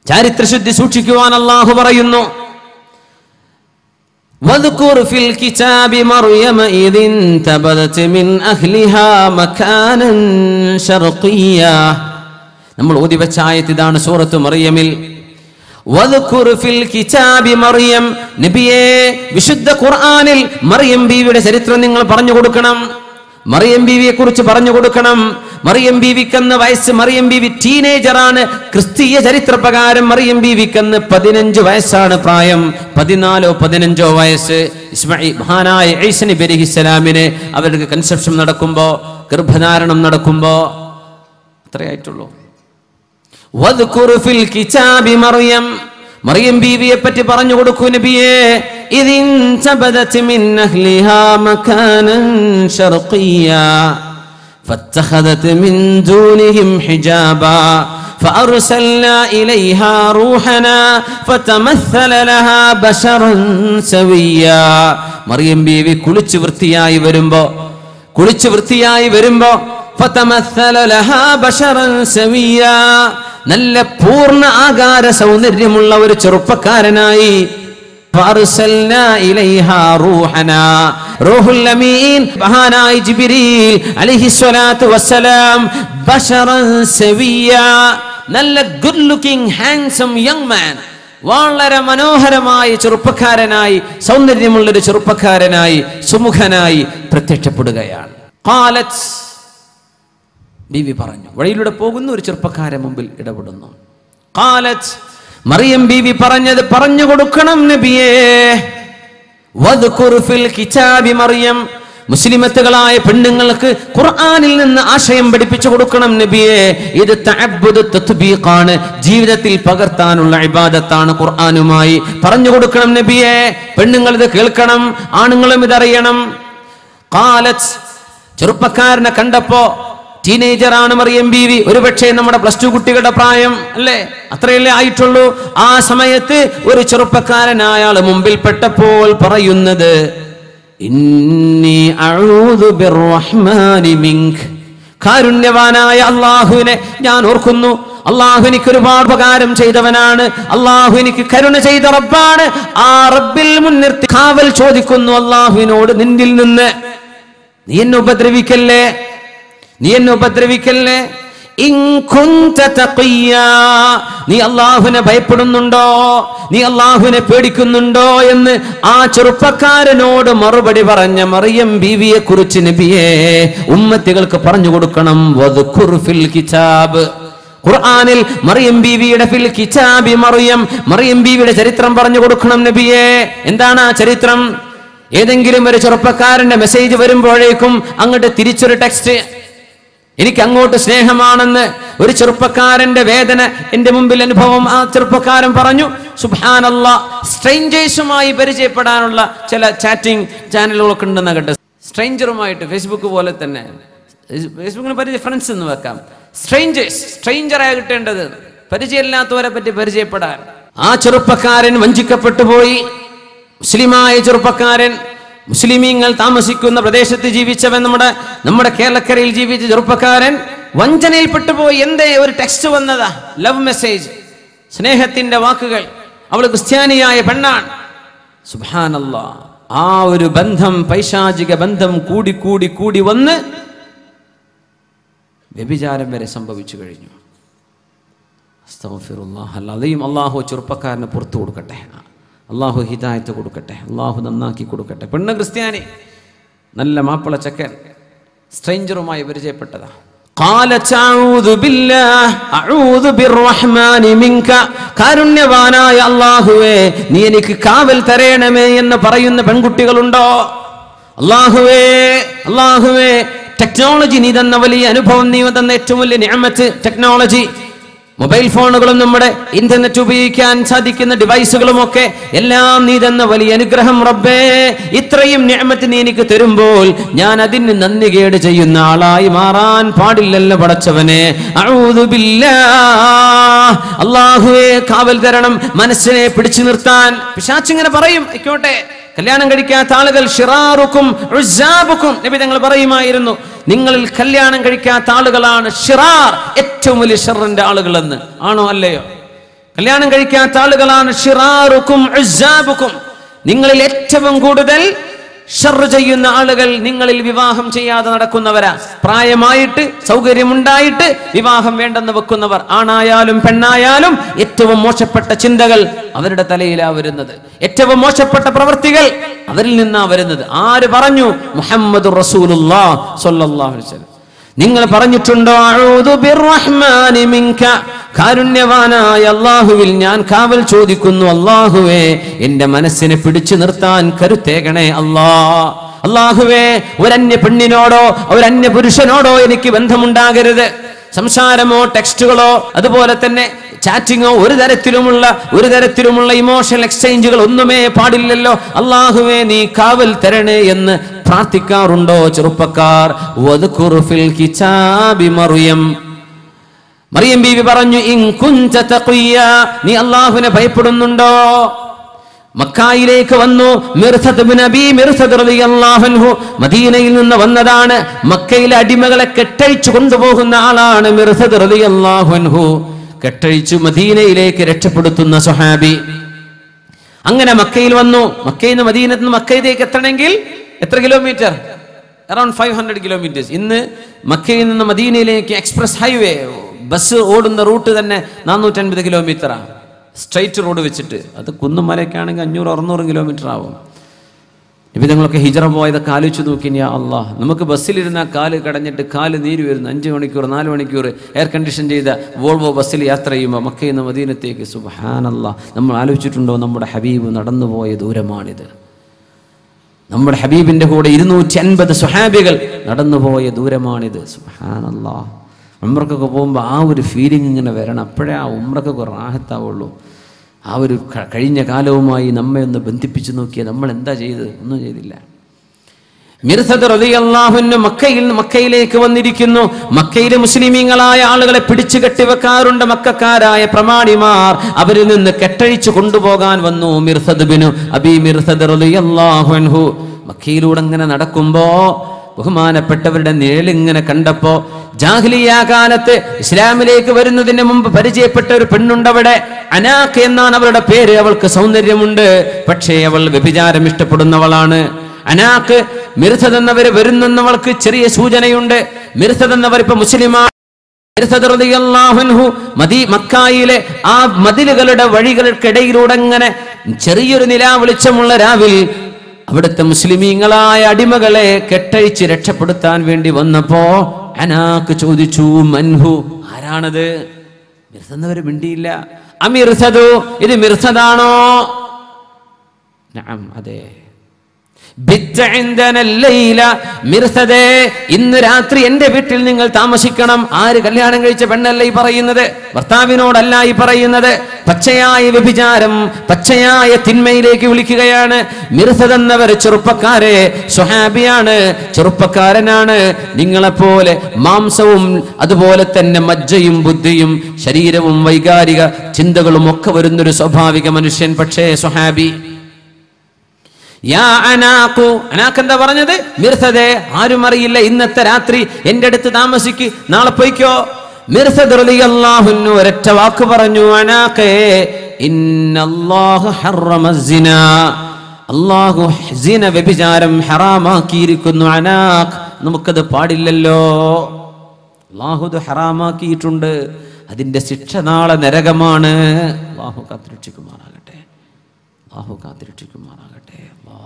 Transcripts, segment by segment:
ചാരിത്രശുദ്ധി സൂക്ഷിക്കുവാൻ അള്ളാഹു പറയുന്നു واذكر في الكتاب مريم إذ انتبذت من أهلها مكانا شرقيا നമ്മൾ ഓതി വെച്ച ആയത്ത് ഇതാണ് സൂറത്ത് മറിയമിൽ വദ്കുർ ഫിൽ കിതാബി മറിയം നബിയെ വിശുദ്ധ ഖുർആനിൽ മറിയം ബീവിയുടെ ചരിത്രം നിങ്ങൾ പറഞ്ഞു കൊടുക്കണം മറിയം ബീവിയെ കുറിച്ച് പറഞ്ഞു കൊടുക്കണം മറിയം ബീവിക്കെന്ന് വയസ്സ് മറിയം ബീവി ടീനേജറാണ് ക്രിസ്തീയ ചരിത്രപ്രകാരം മറിയം ബീവിക്കെന്ന് പതിനഞ്ച് വയസ്സാണ് പ്രായം പതിനാലോ പതിനഞ്ചോ വയസ്സ് ഇസ്മായി മഹാനായ ഈസ നബി അലൈഹിസ്സലാമിന് അവർക്ക് കൺസെപ്ഷൻ നടക്കുമ്പോ ഗർഭധാരണം നടക്കുമ്പോ അത്രയായിട്ടുള്ളൂ വദ്കുർ ഫിൽ കിതാബി മറിയം മറിയം ബീവിയെ പറ്റി പറഞ്ഞു കൊടുക്കൂ നബിയെ ഇദിൻ തബദത് മിൻ അഹ്ലിഹാ മകാനൻ ശർഖിയാ فاتخذت من دونهم حجابا فأرسلنا إليها روحنا فتمثل لها بشرا سويا മറിയം ബീവി കുളിച്ച് വൃത്തിയായി വരുമ്പോ കുളിച്ച് വൃത്തിയായി വരുമ്പോ ഫതമസ്സല ലഹാ ബശറൻ സവിയ്യാ. നല്ല പൂർണ്ണ ആകാര സൗന്ദര്യമുള്ള ഒരു ചെറുപ്പക്കാരനായി فأرسلنا إليها روحنا روح الأمين മഹാനായ ജിബ്രീൽ അലൈഹി സ്വലാത്തു വസ്സലാം ബശറൻ സവിയ്യാ. നല്ല good looking handsome young man വളരെ മനോഹരമായ ചെറുപ്പക്കാരനായി സൗന്ദര്യമുള്ള ഒരു ചെറുപ്പക്കാരനായി സുമുഖനായി പ്രത്യക്ഷപ്പെടുകയാണ് ഖാലത്ത് ബീവി പറഞ്ഞു വഴിയിലൂടെ പോകുന്ന ഒരു ചെറുപ്പക്കാരൻ മുമ്പിൽ ഇടപെടുന്നു ഖാലത്ത് മറിയം ബീവി പറഞ്ഞത് പറഞ്ഞു കൊടുക്കണം നബിയേ വദ്കുർ ഫിൽ കിതാബി മറിയം മുസ്ലിമത്തുകളായ പെണ്ണുങ്ങൾക്ക് ഖുർആനിൽ നിന്ന് ആശയം പഠിപ്പിച്ചു കൊടുക്കണം നബിയെ ഇത് തഅബ്ബുദ് തത്ബീഖാണ് ജീവിതത്തിൽ പകർത്താനുള്ള ഇബാദത്താണ് ഖുർആനുമായി പറഞ്ഞു കൊടുക്കണം നബിയെ പെണ്ണുങ്ങൾ ഇത് കേൾക്കണം ആണുങ്ങളും ഇതറിയണം ഖാലത്ത് ചെറുപ്പക്കാരനെ കണ്ടപ്പോ ടീനേജറാണ് മറിയം ബീവി ഒരുപക്ഷെ നമ്മുടെ പ്ലസ് ടു കുട്ടികളുടെ പ്രായം അല്ലേ അത്രയല്ലേ ആയിട്ടുള്ളൂ ആ സമയത്ത് ഒരു ചെറുപ്പക്കാരനായ ആള് മുമ്പിൽപ്പെട്ടപ്പോൾ പറയുന്നത് ഇന്നി അഊദു ബിർറഹ്മാനി മിൻക് കാരുണ്യവാനായ അള്ളാഹുവിനെ ഞാൻ ഓർക്കുന്നു അള്ളാഹു എനിക്ക് ഒരുപാട് ഉപകാരം ചെയ്തവനാണ് അള്ളാഹു എനിക്ക് കരുണ ചെയ്ത റബ്ബാണ് ആ റബ്ബിൽ മുൻനിർത്തി കാവൽ ചോദിക്കുന്നു അള്ളാഹുവിനോട് നിന്നിൽ നിന്ന് നീ എന്നെ ഉപദ്രവിക്കല്ലേ നീ എന്നെ ഉപദ്രവിക്കല്ലേ ഇൻ കുന്ത തഖിയ്യാ. നീ അള്ളാഹുവിനെ ഭയപ്പെടുന്നുണ്ടോ നീ അള്ളാഹുവിനെ പേടിക്കുന്നുണ്ടോ എന്ന് ആ ചെറുപ്പക്കാരനോട് മറുപടി പറഞ്ഞ മറിയം ബീവിയെ കുറിച്ച് നബിയെ ഉമ്മത്തികൾക്ക് പറഞ്ഞു കൊടുക്കണം വദ്കുർ ഫിൽ കിതാബ് ഖുർആനിൽ മറിയം ബീവിയുടെ ഫിൽ കിതാബി മറിയം മറിയം ബീവിയുടെ ചരിത്രം പറഞ്ഞു കൊടുക്കണം നബിയെ എന്താണ് ആ ചരിത്രം ഏതെങ്കിലും ഒരു ചെറുപ്പക്കാരന്റെ മെസ്സേജ് വരുമ്പോഴേക്കും അങ്ങോട്ട് തിരിച്ചൊരു ടെക്സ്റ്റ് എനിക്ക് അങ്ങോട്ട് സ്നേഹമാണെന്ന് ഒരു ചെറുപ്പക്കാരന്റെ വേദന എന്റെ മുമ്പിൽ അനുഭവം ആ ചെറുപ്പക്കാരൻ പറഞ്ഞു സുബാനല്ല സ്ട്രേഞ്ചേഴ്സുമായി പരിചയപ്പെടാനുള്ള ചില ചാറ്റിംഗ് ചാനലുകളൊക്കെ ഉണ്ടെന്ന് കേട്ട് സ്ട്രേഞ്ചറുമായിട്ട് ഫേസ്ബുക്ക് പോലെ തന്നെ ഫേസ്ബുക്കിന് പരിചയ ഫ്രണ്ട്സ് എന്ന് വെക്കാം സ്ട്രേഞ്ചേഴ്സ് സ്ട്രേഞ്ചറായി കിട്ടേണ്ടത് പരിചയമില്ലാത്തവരെ പറ്റി പരിചയപ്പെടാൻ ആ ചെറുപ്പക്കാരൻ വഞ്ചിക്കപ്പെട്ടു പോയി മുസ്ലിമായ ചെറുപ്പക്കാരൻ മുസ്ലിമീങ്ങൾ താമസിക്കുന്ന പ്രദേശത്ത് ജീവിച്ചവൻ നമ്മുടെ നമ്മുടെ കേരളക്കരയിൽ ജീവിച്ച ചെറുപ്പക്കാരൻ വഞ്ചനയിൽപ്പെട്ടു പോയി എന്തേ ഒരു ടെക്സ്റ്റ് വന്നതാ ലവ് മെസ്സേജ് സ്നേഹത്തിന്റെ വാക്കുകൾ അവൾ ക്രിസ്ത്യാനിയായ പെണ്ണാണ് സുബാനല്ല ആ ഒരു ബന്ധം പൈശാചിക ബന്ധം കൂടി കൂടി കൂടി വന്ന് വ്യഭിചാരം വരെ സംഭവിച്ചു കഴിഞ്ഞു അസ്തഗ്ഫിറുല്ലാഹ്. അല്ലാതെയും അള്ളാഹു ചെറുപ്പക്കാരന് പുറത്തു കൊടുക്കട്ടെ അള്ളാഹു ഹിദായത്ത് കൊടുക്കട്ടെ അള്ളാഹു നന്നാക്കി കൊടുക്കട്ടെ പെണ്ണ് ക്രിസ്ത്യാനി നല്ല മാപ്പിള ചക്കൻ സ്ട്രേഞ്ചറുമായി പരിചയപ്പെട്ടതാ قالت أعوذ بالله أعوذ بالرحمن منك കാരുണ്യവാനായ അള്ളാഹുവേ നീ എനിക്ക് കാവൽ തരേണമേ എന്ന് പറയുന്ന പെൺകുട്ടികളുണ്ടോ അള്ളാഹുവേ അള്ളാഹുവേ ടെക്നോളജി നീ തന്ന വലിയ അനുഭവം നീ തന്ന ഏറ്റവും വലിയ നിയമത്ത് ടെക്നോളജി മൊബൈൽ ഫോണുകളും നമ്മുടെ ഇന്റർനെറ്റ് ഉപയോഗിക്കാൻ സാധിക്കുന്ന ഡിവൈസുകളും ഒക്കെ എല്ലാം നീ തന്ന വലിയ അനുഗ്രഹം റബ്ബേ ഇത്രയും നിയമത്ത് നീ എനിക്ക് തരുമ്പോൾ ഞാൻ അതിന് നന്ദി കേട് ചെയ്യുന്ന ആളായി മാറാൻ പാടില്ലല്ലോ പടച്ചവനെ അഊദു ബില്ലാഹ്. അള്ളാഹുവേ കാവൽ തരണം മനസ്സിനെ പിടിച്ചു നിർത്താൻ പിശാച്ചിങ്ങനെ പറയും ആയിക്കോട്ടെ കല്യാണം കഴിക്കാത്ത ആളുകൾ ഷിറാറുക്കും ഉസ്സാബുക്കും നബി തങ്ങൾ പറയുമായിരുന്നു നിങ്ങളിൽ കല്യാണം കഴിക്കാത്ത ആളുകളാണ് ഷിറാർ ഏറ്റവും വലിയ ഷെറിന്റെ ആളുകളെന്ന് ആണോ അല്ലയോ കല്യാണം കഴിക്കാത്ത ആളുകളാണ് ഷിറാറുക്കും ഉസ്സാബുക്കും നിങ്ങളിൽ ഏറ്റവും കൂടുതൽ ഷർറ് ചെയ്യുന്ന ആളുകൾ നിങ്ങളിൽ വിവാഹം ചെയ്യാതെ നടക്കുന്നവരാ പ്രായമായിട്ട് സൗകര്യമുണ്ടായിട്ട് വിവാഹം വേണ്ടെന്ന് വെക്കുന്നവർ ആണായാലും പെണ്ണായാലും ഏറ്റവും മോശപ്പെട്ട ചിന്തകൾ അവരുടെ തലയിലാ വരുന്നത് ഏറ്റവും മോശപ്പെട്ട പ്രവൃത്തികൾ അവരിൽ നിന്നാ വരുന്നത് ആര് പറഞ്ഞു മുഹമ്മദ് റസൂലുല്ലാ സ്വല്ലല്ലാഹു അലൈഹി വസല്ലം നിങ്ങൾ പറഞ്ഞിട്ടുണ്ടോ അഊദു ബിർറഹ്മാനി മിൻക കാരുണ്യവാനായ അള്ളാഹുവിൽ ഞാൻ കാവൽ ചോദിക്കുന്നു അള്ളാഹുവേ എന്റെ മനസ്സിനെ പിടിച്ചു നിർത്താൻ കരുത്തേകണേ അല്ലാ അള്ളാഹുവേ ഒരന്യ പെണ്ണിനോടോ ഒരന്യ പുരുഷനോടോ എനിക്ക് ബന്ധമുണ്ടാകരുത് സംസാരമോ ടെക്സ്റ്റുകളോ അതുപോലെ തന്നെ ചാറ്റിങ്ങോ ഒരു തരത്തിലുമുള്ള ഒരു തരത്തിലുമുള്ള ഇമോഷണൽ എക്സ്ചേഞ്ചുകൾ ഒന്നുമേ പാടില്ലല്ലോ അള്ളാഹുവേ നീ കാവൽ തരണേ എന്ന് പ്രാർത്ഥിക്കാറുണ്ടോ ചെറുപ്പക്കാർ വദ്കുർ ഫിൽ കിതാബി മറിയം മറിയം ബീവി പറഞ്ഞു ഇൻ കുഞ്ച തഖിയ നീ അള്ളാഹുവിനെ ഭയപ്പെടുന്നുണ്ടോ മക്കായിലേക്ക് വന്നു മിർസദ് ബിൻ അബീ മിർസദ് റളിയല്ലാഹു അൻഹു മദീനയിൽ നിന്ന് വന്നതാണ് മക്കയിലെ അടിമകളെ കെട്ടഴിച്ചു കൊണ്ടുപോകുന്ന ആളാണ് മിർസദ് റളിയല്ലാഹു അൻഹു കെട്ടഴിച്ചു മദീനയിലേക്ക് രക്ഷപ്പെടുത്തുന്ന സ്വഹാബി അങ്ങനെ മക്കയിൽ വന്നു മക്കയിൽ നിന്ന് മദീനത്ത് നിന്ന് മക്കയിലേക്ക് എത്തണമെങ്കിൽ എത്ര kilometre around five hundred kilometres ഇന്ന് മക്കയിൽ നിന്ന് മദീനയിലേക്ക് എക്സ്പ്രസ് ഹൈവേ ബസ് ഓടുന്ന റൂട്ട് തന്നെ നാനൂറ്റൻപത് കിലോമീറ്ററാണ് സ്ട്രൈറ്റ് റോഡ് വെച്ചിട്ട് അത് കുന്നും മലയ്ക്കാണെങ്കിൽ അഞ്ഞൂറ് അറുന്നൂറ് കിലോമീറ്റർ ആവും നിബിധങ്ങളൊക്കെ ഹിജറ പോയതൊക്കെ ആലോചിച്ച് നോക്കി യാ അള്ളാഹ് നമുക്ക് ബസ്സിലിരുന്ന കാല് കടഞ്ഞിട്ട് കാല് നീര് വരുന്നു അഞ്ച് മണിക്കൂർ നാല് മണിക്കൂർ എയർ കണ്ടീഷൻ ചെയ്ത വോൾവോ ബസ്സിൽ യാത്ര ചെയ്യുമ്പോൾ മക്കയിൽ നിന്ന് മദീനത്തേക്ക് സുബഹാനല്ല നമ്മൾ ആലോചിച്ചിട്ടുണ്ടോ നമ്മുടെ ഹബീബ് നടന്നുപോയ ദൂരമാണിത് നമ്മുടെ ഹബീബിന്റെ കൂടെ ഇരുന്നൂറ്റി അൻപത് സുഹാബികൾ നടന്നുപോയ ദൂരമാണിത് സുഹാനല്ലാ ഉമ്രക്കൊക്കെ പോകുമ്പോൾ ആ ഒരു ഫീലിംഗ് ഇങ്ങനെ വരണം അപ്പോഴേ ആ ഉമ്രക്കൊക്കെ റാഹത്താവുള്ളൂ ആ ഒരു ക- കഴിഞ്ഞ കാലവുമായി നമ്മെ ഒന്ന് ബന്ധിപ്പിച്ച് നോക്കിയാൽ നമ്മൾ എന്താ ചെയ്തത് ഒന്നും ചെയ്തില്ല മിർസദ് റളിയല്ലാഹുവിന് മക്കയിൽ മക്കയിലേക്ക് വന്നിരിക്കുന്നു മക്കയിലെ മുസ്ലിമീങ്ങളായ ആളുകളെ പിടിച്ചു കെട്ടിവെക്കാറുണ്ട് മക്കാരായ പ്രമാണിമാർ അവരിൽ നിന്ന് കെട്ടഴിച്ചു കൊണ്ടുപോകാൻ വന്നു മിർസദ് ബിനു അബി മിർസദ് റളിയല്ലാഹു അൻഹു മക്കയിലൂടെ ഇങ്ങനെ നടക്കുമ്പോ ബഹുമാനപ്പെട്ടവരുടെ നിഴലിങ്ങനെ കണ്ടപ്പോ ജാഹ്ലിയ കാലത്ത് ഇസ്ലാമിലേക്ക് വരുന്നതിന് മുമ്പ് പരിചയപ്പെട്ട ഒരു പെണ്ണുണ്ടവിടെ അനാഖ് എന്നാണ് അവളുടെ പേര് അവൾക്ക് സൗന്ദര്യമുണ്ട് പക്ഷേ അവൾ വ്യഭിചാരം ഇഷ്ടപ്പെടുന്നവളാണ് അനാക്ക് മിർസദ് എന്നവർ വരുന്നെന്നവൾക്ക് ചെറിയ സൂചനയുണ്ട് മിർസദ് എന്നവർ ഇപ്പൊ മുസ്ലിമാണ് മിർസദ് റളിയല്ലാഹു അൻഹു മദീ മക്കായിലെ ആ മതിലുകളുടെ വഴികൾക്കിടയിലൂടെ ഇങ്ങനെ ചെറിയൊരു നിലാ വെളിച്ചമുള്ള രാവിൽ അവിടുത്തെ മുസ്ലിമീങ്ങളായ അടിമകളെ കെട്ടഴിച്ച് രക്ഷപ്പെടുത്താൻ വേണ്ടി വന്നപ്പോ അനാക്ക് ചോദിച്ചു മൻഹു ആരാണത് മിർസന്നവര് മിണ്ടിയില്ല അമിർസദു ഇത് മിർസദാണോ നഅം അതെ ബിത്ത ഇൻദന ലൈല മിർസദേ ഇന്ന് രാത്രി എന്റെ വീട്ടിൽ നിങ്ങൾ താമസിക്കണം ആര് കല്യാണം കഴിച്ച പെണ്ണല്ല ഈ പറയുന്നത് ഭർത്താവിനോടല്ല ഈ പറയുന്നത് പച്ചയായ വ്യഭിചാരം പച്ചയായ തിന്മയിലേക്ക് വിളിക്കുകയാണ് മിർസദ് എന്നവർ ചെറുപ്പക്കാരെ സ്വഹാബിയാണ് ചെറുപ്പക്കാരനാണ് നിങ്ങളെപ്പോലെ മാംസവും അതുപോലെ തന്നെ മജ്ജയും ബുദ്ധിയും ശരീരവും വൈകാരിക ചിന്തകളും ഒക്കെ വരുന്നൊരു സ്വാഭാവിക മനുഷ്യൻ പക്ഷേ സ്വഹാബി യാ അനാഖു അനാഖ് എന്താ പറഞ്ഞത് മിർസദേ ആരും അറിയില്ല ഇന്നത്തെ രാത്രി എന്റെ അടുത്ത് താമസിക്ക് നാളെ പോയിക്കോ മിർസദ് റളിയല്ലാഹു അൻഹു ഒരൊറ്റ വാക്ക് പറഞ്ഞു അനാഖേ ഇന്നല്ലാഹു ഹറമ സിന അല്ലാഹു സിന വ്യഭിചാരം ഹറാമാക്കിയിരിക്കുന്നു അനാഖ് നമുക്കത് പാടില്ലല്ലോ അള്ളാഹു ഇത് ഹറാമാക്കിയിട്ടുണ്ട് അതിന്റെ ശിക്ഷ നാളെ നരകമാണ് അള്ളാഹു കാത്തിരക്ഷിക്കുമാറാകട്ടെ അള്ളാഹു കാത്തിരക്ഷിക്കുമാറാകട്ടെ അല്ലാഹ്.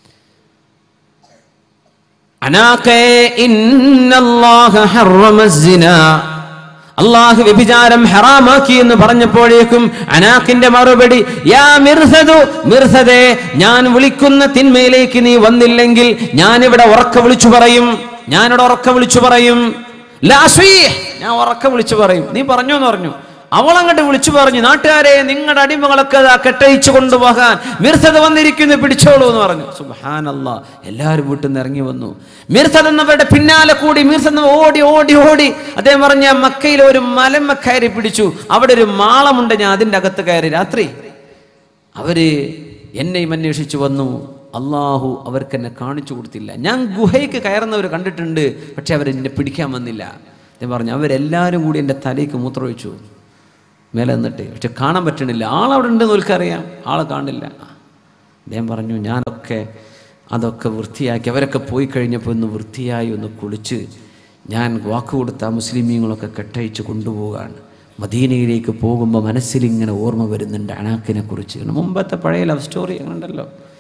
അനാഖേ ഇന്നല്ലാഹ ഹറമ സിന അള്ളാഹു വ്യഭിചാരം ഹറാമാക്കി എന്ന് പറഞ്ഞപ്പോഴേക്കും അനാഖിന്റെ മറുപടി യാ മിർസദു മിർസദേ ഞാൻ വിളിക്കുന്ന തിന്മയിലേക്ക് നീ വന്നില്ലെങ്കിൽ ഞാൻ ഇവിടെ ഉറക്ക വിളിച്ചു പറയും ഞാനിവിടെ ഉറക്ക വിളിച്ചു പറയും ലാ സ്വീഹ്. ഞാൻ ഉറക്ക വിളിച്ചു പറയും നീ പറഞ്ഞു എന്ന് പറഞ്ഞു അവൾ അങ്ങോട്ട് വിളിച്ചു പറഞ്ഞു നാട്ടുകാരെ നിങ്ങളുടെ അടിമകളൊക്കെ ദാ കെട്ടയിച്ചു കൊണ്ടുപോകാൻ മിർസദ് വന്നിരിക്കുന്നു പിടിച്ചോളൂ എന്ന് പറഞ്ഞു സുബാനല്ല എല്ലാവരും വീട്ടിൽ നിന്ന് ഇറങ്ങി വന്നു മിർസദ് എന്നവരുടെ പിന്നാലെ കൂടി മിർസദ് ഓടി ഓടി ഓടി അദ്ദേഹം പറഞ്ഞ മക്കയിൽ ഒരു മലമ്മ കയറി പിടിച്ചു അവിടെ ഒരു മാളമുണ്ട് ഞാൻ അതിൻ്റെ അകത്ത് കയറി രാത്രി അവര് എന്നെയും അന്വേഷിച്ചു വന്നു അള്ളാഹു അവർക്ക് എന്നെ കാണിച്ചു കൊടുത്തില്ല ഞാൻ ഗുഹയ്ക്ക് കയറുന്നവർ കണ്ടിട്ടുണ്ട് പക്ഷെ അവരെന്നെ പിടിക്കാൻ വന്നില്ല ഞാൻ പറഞ്ഞു അവരെല്ലാവരും കൂടി എൻ്റെ തലയ്ക്ക് മൂത്രമൊഴിച്ചു മേലെ നിന്നിട്ട് പക്ഷെ കാണാൻ പറ്റണില്ല ആളവിടെ ഉണ്ടെന്ന് ഓൽക്കറിയാം ആളെ കാണില്ല അദ്ദേഹം പറഞ്ഞു ഞാനൊക്കെ അതൊക്കെ വൃത്തിയാക്കി അവരൊക്കെ പോയി കഴിഞ്ഞപ്പോൾ ഒന്ന് വൃത്തിയായി ഒന്ന് കുളിച്ച് ഞാൻ വാക്ക് കൊടുത്ത ആ മുസ്ലിമീങ്ങളൊക്കെ കെട്ടയച്ച് കൊണ്ടുപോവുകയാണ് മദീനയിലേക്ക് പോകുമ്പോൾ മനസ്സിലിങ്ങനെ ഓർമ്മ വരുന്നുണ്ട് അനാക്കിനെ കുറിച്ച് മുമ്പത്തെ പഴയ ലവ് സ്റ്റോറി അങ്ങനെ ഉണ്ടല്ലോ